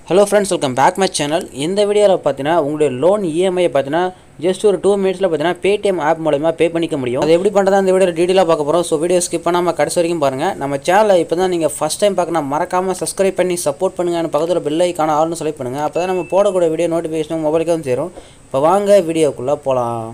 hello friends welcome back my channel இந்த வீடியோவில் பார்த்தீங்கன்னா உங்களுடைய லோன் இஎம்ஐ பார்த்தீங்கன்னா ஜஸ்ட் ஒரு டூ மினிட்ஸில் பார்த்தீங்கன்னா பேடிஎம் ஆப் மூலமா பே பண்ணிக்க முடியும் அது எப்படி பண்ணுறதா இந்த வீடியோ டீட்டெயிலாக பார்க்க போகிறோம் ஸோ வீடியோ ஸ்கிப் பண்ணாமல் கடைசி வரைக்கும் பாருங்கள் நம்ம சேனலை இப்போ தான் நீங்கள் ஃபஸ்ட் டைம் பார்க்கணும் மறக்காமல் சப்ஸ்கிரைப் பண்ணி சப்போர்ட் பண்ணுங்கன்னு பக்கத்தில் பெல் ஐக்கான ஆல்னு செலக்ட் பண்ணுங்கள் அப்போ தான் நம்ம போடக்கூடிய வீடியோ நோட்டிஃபிகேஷன் மொபைலுக்கு வந்து சேரும் இப்போ வாங்க வீடியோக்குள்ளே போகலாம்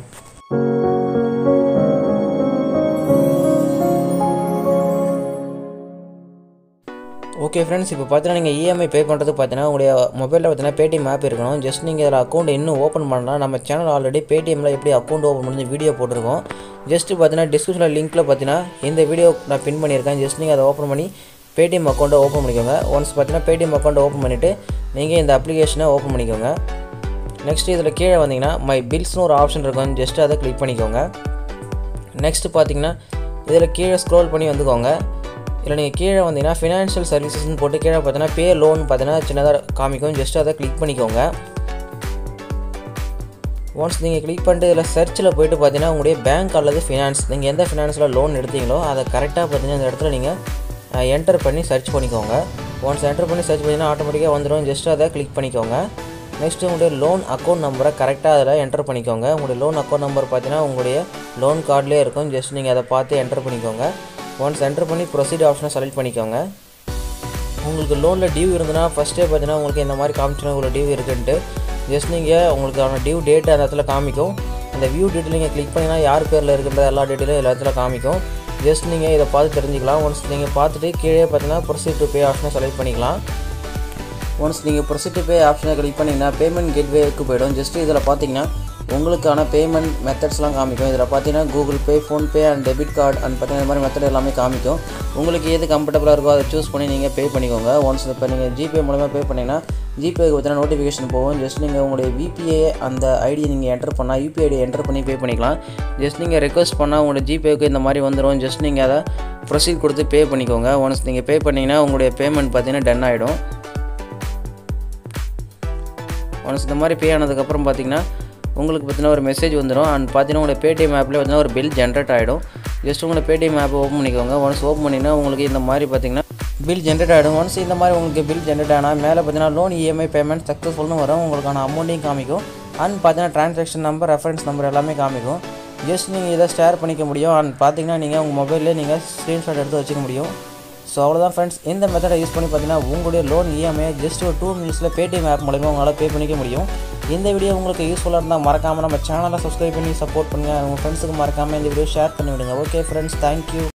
ஓகே ஃப்ரெண்ட்ஸ் இப்போ பார்த்தீங்கன்னா நீங்கள் இஎம்ஐ பே பண்ணுறது பார்த்தீங்கன்னா உங்களுடைய மொபைலில் பார்த்தீங்கன்னா பேடிஎம் ஆப் இருக்கணும் ஜஸ்ட் நீங்கள் இதில் அக்கௌண்ட் இன்னும் ஓப்பன் பண்ணலாம் நம்ம சேனல் ஆல்ரெடி பேடிஎம்மில் எப்படி அக்கௌண்ட் ஓப்பன் பண்ணி வீடியோ போட்டிருக்கோம் ஜஸ்ட் பார்த்தீங்கன்னா டிஸ்கிரிப்ஷனில் லிங்க்கில் பார்த்தீங்கன்னா இந்த வீடியோ நான் பின் பண்ணியிருக்கேன் ஜஸ்ட் நீங்கள் அதை ஓப்பன் பண்ணி பேடிஎம் அக்கௌண்ட்டை ஓப்பன் பண்ணிக்கோங்க ஒன்ஸ் பார்த்தீங்கன்னா பேடிஎம் அக்கௌண்ட்டை ஓப்பன் பண்ணிவிட்டு நீங்கள் இந்த அப்ளிகேஷனை ஓப்பன் பண்ணிக்கோங்க நெக்ஸ்ட் இதில் கீழே வந்தீங்கன்னா மை பில்ஸ்னு ஒரு ஆப்ஷன் இருக்கும் ஜஸ்ட் அதை கிளிக் பண்ணிக்கோங்க நெக்ஸ்ட் பார்த்தீங்கன்னா இதில் கீழே ஸ்க்ரோல் பண்ணி வந்துக்கோங்க இதில் நீங்கள் கீழே வந்தீங்கன்னா ஃபினான்ஷியல் சர்வீசஸ்னு போட்டு கீழே பார்த்தீங்கன்னா பே லோன் பார்த்தீங்கன்னா சின்னதாக காமிக்கும் ஜஸ்ட் அதை கிளிக் பண்ணிக்கோங்க ஒன்ஸ் நீங்கள் கிளிக் பண்ணிட்டு இதில் சர்ச்சில் போயிட்டு பார்த்தீங்கன்னா உங்களுடைய பேங்க் அல்லது ஃபினான்ஸ் நீங்கள் எந்த ஃபினான்ஸில் லோன் எடுத்தீங்களோ அதை கரெக்டாக பார்த்தீங்கன்னா இந்த இடத்துல நீங்கள் என்டர் பண்ணி சர்ச் பண்ணிக்கோங்க ஒன்ஸ் என்டர் பண்ணி சர்ச் பண்ணிங்கன்னா ஆட்டோமேட்டிக்காக வந்துடும் ஜஸ்ட் அதை கிளிக் பண்ணிக்கோங்க நெக்ஸ்ட்டு உங்களுடைய லோன் அக்கௌண்ட் நம்பரை கரெக்டாக அதில் என்டர் பண்ணிக்கோங்க உங்களுடைய லோன் அக்கௌண்ட் நம்பர் பார்த்தீங்கன்னா உங்களுடைய லோன் கார்ட்லேயே இருக்கும் ஜஸ்ட் நீங்கள் அதை பார்த்து என்டர் பண்ணிக்கோங்க ஒன்ஸ் என்டர் பண்ணி ப்ரொசீட் ஆப்ஷனை செலக்ட் பண்ணிக்கோங்க உங்களுக்கு லோனில் டியூ இருந்ததுன்னா ஃபஸ்ட்டே பார்த்தீங்கன்னா உங்களுக்கு இந்த மாதிரி காமிச்சுன்னா உங்களுக்கு டியூ இருக்குன்ட்டு ஜஸ்ட் நீங்கள் உங்களுக்கான டியூ டேட் அந்த இடத்துல காமிக்கும் அந்த வியூ டீட்டெயில் நீங்கள் கிளிக் பண்ணிங்கன்னா யார் பேரில் இருக்கின்ற எல்லா டீட்டெயிலும் எல்லா இடத்துல காமிக்கும் ஜஸ்ட் நீங்கள் இதை பார்த்து தெரிஞ்சுக்கலாம் ஒன்ஸ் நீங்கள் பார்த்துட்டு கீழே பார்த்தீங்கன்னா ப்ரொசீட் டு பே ஆப்ஷனை செலக்ட் பண்ணிக்கலாம் ஒன்ஸ் நீங்கள் ப்ரொசீட் டு பே ஆப்ஷனை கிளிக் பண்ணிங்கன்னா பேமெண்ட் கேட்வேக்கு போயிடும் ஜஸ்ட் இதில் பார்த்தீங்கன்னா உங்களுக்கான பேமெண்ட் மெத்தட்ஸ்லாம் காமிக்கும் இதில் பார்த்தீங்கன்னா Google Pay PhonePe and debit card and பார்த்தீங்கன்னா இந்த மாதிரி மெத்தட் எல்லாமே காமிக்கும் உங்களுக்கு எது கம்ஃபர்டபுளாக இருக்கோ அதை சூஸ் பண்ணி நீங்கள் பே பண்ணிக்கோங்க ஒன்ஸ் இப்போ நீங்கள் ஜிபே மூலமாக பே பண்ணிங்கன்னா ஜிபேக்கு பார்த்தீங்கன்னா நோட்டிஃபிகேஷன் போகும் ஜஸ்ட் நீங்கள் உங்களுடைய விபிஏ அந்த ஐடியை நீங்கள் என்டர் பண்ணால் யூபிஐ ஐடி என்டர் பண்ணி பே பண்ணிக்கலாம் ஜஸ்ட் நீங்கள் ரெக்வஸ்ட் பண்ணால் உங்களுடைய ஜிபேக்கு இந்த மாதிரி வந்துடும் ஜஸ்ட் நீங்கள் அதை ப்ரொசீட் கொடுத்து பே பண்ணிக்கோங்க ஒன்ஸ் நீங்கள் பே பண்ணிங்கன்னா உங்களுடைய பேமெண்ட் பார்த்தீங்கன்னா டன் ஆகிடும் ஒன்ஸ் இந்த மாதிரி பே ஆனதுக்கப்புறம் பார்த்தீங்கன்னா உங்களுக்கு பார்த்தீங்கன்னா ஒரு மெசேஜ் வந்துடும் அண்ட் பார்த்தீங்கன்னா உங்களோட பேடிஎம் ஆப்பில் பார்த்தீங்கன்னா ஒரு பில் ஜென்ரேட் ஆகிடும் ஜஸ்ட் உங்களோட பேடிஎம் ஆப் ஓப்பன் பண்ணிக்கோங்க ஒன்ஸ் ஓப்பன் பண்ணிங்கன்னா உங்களுக்கு இந்த மாதிரி பார்த்தீங்கன்னா பில் ஜென்ரேட் ஆகிடும் ஒன்ஸ் இந்த மாதிரி உங்களுக்கு பில் ஜென்ரேட் ஆனால் மேலே பார்த்தீங்கன்னா லோன் இஎம்ஐ பேமெண்ட் சக்ஸஸ்ஃபுல்னு வரும் உங்களுக்கான அமௌண்ட்டையும் காமிக்கும் அண்ட் பார்த்தீங்கன்னா ட்ரான்சாக்ஷன் நம்பர் ரெஃபரன்ஸ் நம்பர் எல்லாமே காமிக்கும் ஜஸ்ட் நீங்கள் இதை ஷேர் பண்ணிக்க முடியும் அண்ட் பார்த்தீங்கன்னா நீங்கள் உங்கள் மொபைல்லே நீங்கள் ஸ்க்ரீன்ஷாட் எடுத்து வச்சுக்க முடியும் ஸோ அவ்வளோதான் ஃப்ரெண்ட்ஸ் இந்த மெத்தடை யூஸ் பண்ணி பார்த்தீங்கன்னா உங்களுடைய லோன் இஎம்ஐ ஜஸ்ட் ஒரு டூ மினிட்ஸில் பேடிஎம் ஆப் மூலமா உங்களால் பே பண்ணிக்க முடியும் இந்த வீடியோ உங்களுக்கு யூஸ்ஃபுல்லாக இருந்தால் மறக்காமல் நம்ம சேனலை சப்ஸ்கிரைப் பண்ணி சப்போர்ட் பண்ணுங்கள் உங்கள் ஃப்ரெண்ட்ஸுக்கு மறக்காமல் இந்த வீடியோ ஷேர் பண்ணி விடுங்க ஓகே ஃப்ரெண்ட்ஸ் தேங்க்யூ